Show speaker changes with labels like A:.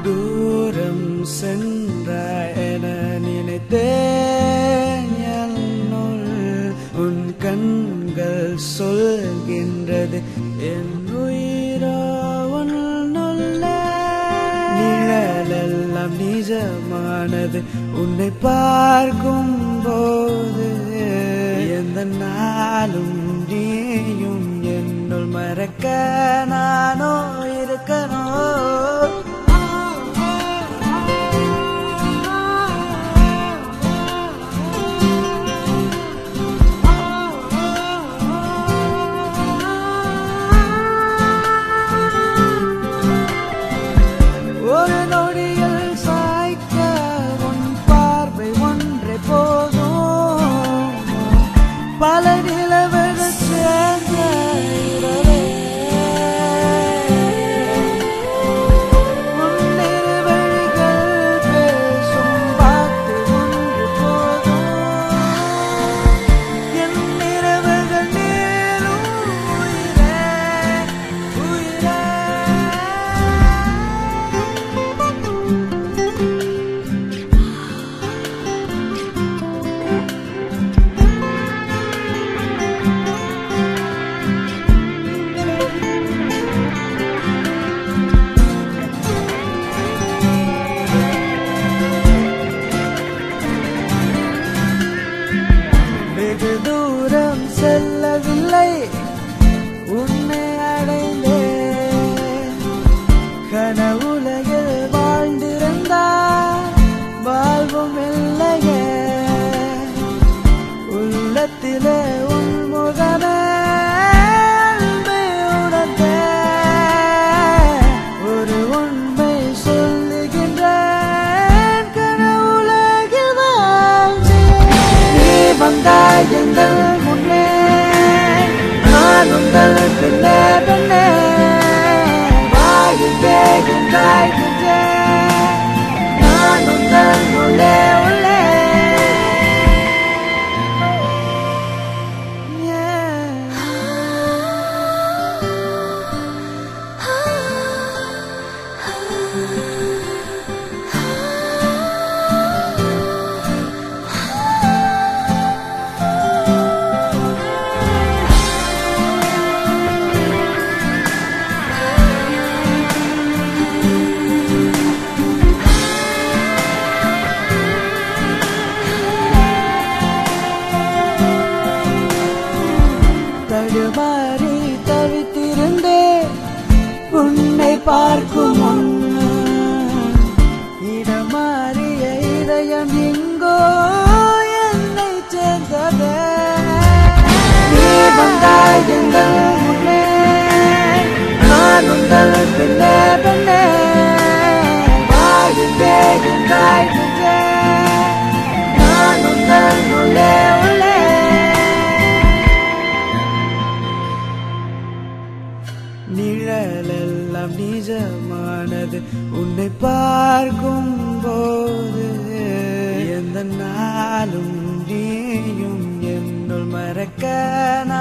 A: தூரம் சென்றாய் என நினைத்தேன் என்னுள் உன் கண்கள் சொல்கின்றது என் உயிரோ உன்னுள்ளே நிழலெல்லாம் நிஜமானது உன்னை பார்க்கும் போது எந்த நாளும் நீயும் என்னுள் மறக்க நானோ இருக்கணும் ஒரு நொடியில் சாய்க்க உன் பார்வை ஒன்றை போதும் பல நிலவுகள் சேர்ந்த இரவே. உன் இருவழிகள் பேசும் வார்த்தை ஒன்று போதும் என் இரவுகள் நீளும் உயிரே, உயிரே. வெகு தூரம் செல்லவில்லை உன்னை அடைந்தேன் கனவுலகில் வாழ்ந்திருந்தார் வாழ்வும் இல்லையே உள்ளத்திலே உன் முகமே அன்பை உணர்ந்தேன். ஒரு உண்மை சொல்லுகின்றேன் கனவுலகில் வாழ்ந்தேன் நீ வந்தாய் எங்கள் முன்னே நான் உங்கள் பின்னே பின்னே வாயில் கேட்கின்றாய் பின்னே நான் உங்கள் உள்ளே உள்ளே தடுமாறி தவித்திருந்தேன் உன்னை பார்க்கும் முன்னு இடமாறிய இதயம் எங்கோ என்னை சேர்ந்ததே நீ வந்தாய் எங்கள் முன்னே நான் உங்கள் பின்னே பின்னே வாயில் கேட்கின்றாய் பின்னே நான் உங்கள் உள்ளே உள்ளே நிழலெல்லாம் நிஜமானது உன்னை பார்க்கும் போது எந்த நாளும் நீயும் என்னுள் மறக்க